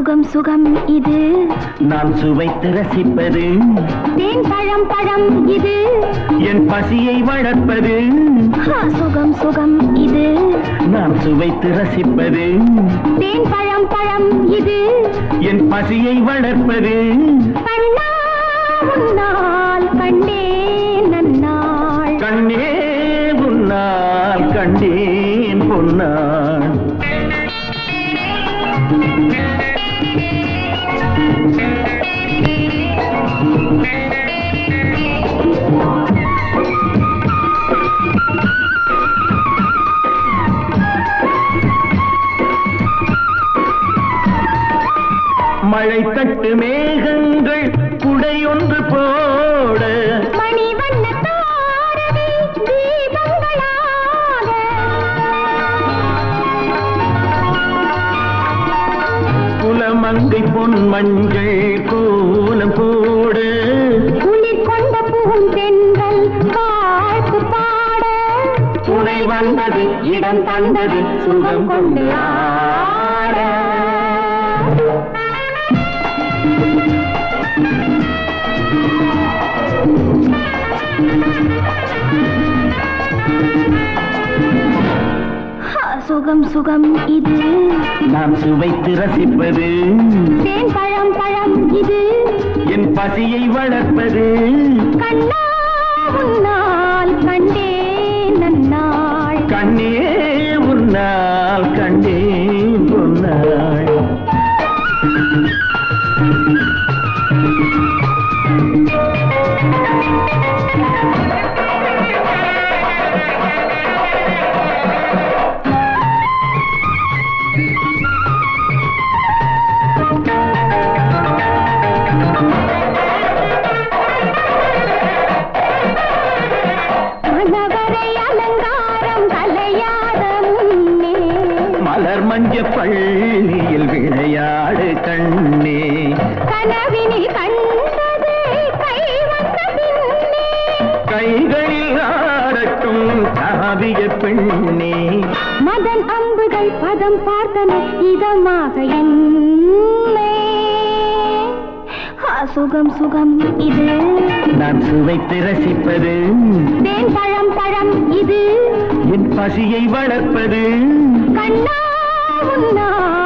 சுகம் சுகம் இது நான் சுவைத்து ரசிப்பது தேன் பழம் பழம் இது என் பசியை வளர்ப்பது ஹா, சுகம் சுகம் இது நான் சுவைத்து ரசிப்பது தேன் பழம் பழம் இது என் பசியை வளர்ப்பது கண்ணா உன்னால் கண்டேன் நன்னாள் கண்ணே உன்னால் கண்டேன் பொன்னாள் மழை தட்டு மேகங்கள் குடையொன்று போட மணி வண்ண தாரகை தீபங்களாக குலமங்கை பொன் மஞ்சள் கோலம் போட குளிர் கொண்ட பூந்தென்றல் வாழ்த்து பாட துணை வந்தது இடம் தந்தது சுகம் கொண்டு ஆட ஹா, சுகம் சுகம் இது நான் சுவைத்து ரசிப்பது தேன் பழம் பழம் இது என் பசியை வளர்ப்பது கண்ணா உன்னால் கண்டேன் நன்னாள் கண்ணே உன்னால் கண்டேன் பொன்னாள் மணவரை அலங்காரம் கலையாத முன்னே மலர் மஞ்ச பள்ளியில் விளையாடு கண்ணே கனவினில் கண்டது கை வந்த பின்னே கைகளில் ஆடட்டும் காவிய பெண்ணே மதன் அம்புகள் பதம் பார்த்தன இதமாக என்னே ஆ, சுகம் சுகம் இது நான் சுவைத்து ரசிப்பது தேன் பழம் பழம் இது என் பசியை வளர்ப்பது கண்ணா உன்னால்